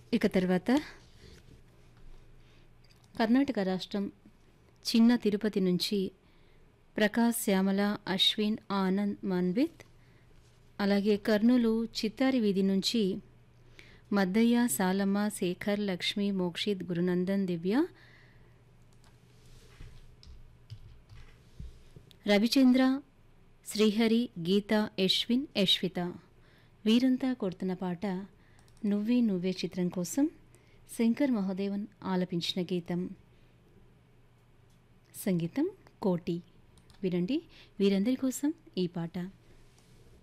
ఇక తర్వాత కర్ణాటక రాష్ట్రం చిన్న తిరుపతి నుంచి ప్రకాశ్ శ్యామల అశ్విన్ ఆనంద్ మన్విత్ అలాగే కర్నూలు చిత్తారి వీధి నుంచి మద్దయ్య సాలమ్మ శేఖర్ లక్ష్మి మోక్షిత్ గురునందన్ దివ్య రవిచంద్ర శ్రీహరి గీత యశ్విన్ యశ్విత వీరంతా కొడుతున్న పాట నువ్వే నువ్వే చిత్రం కోసం శంకర్ మహోదేవన్ ఆలపించిన గీతం సంగీతం కోటి వినండి వీరందరి కోసం ఈ పాట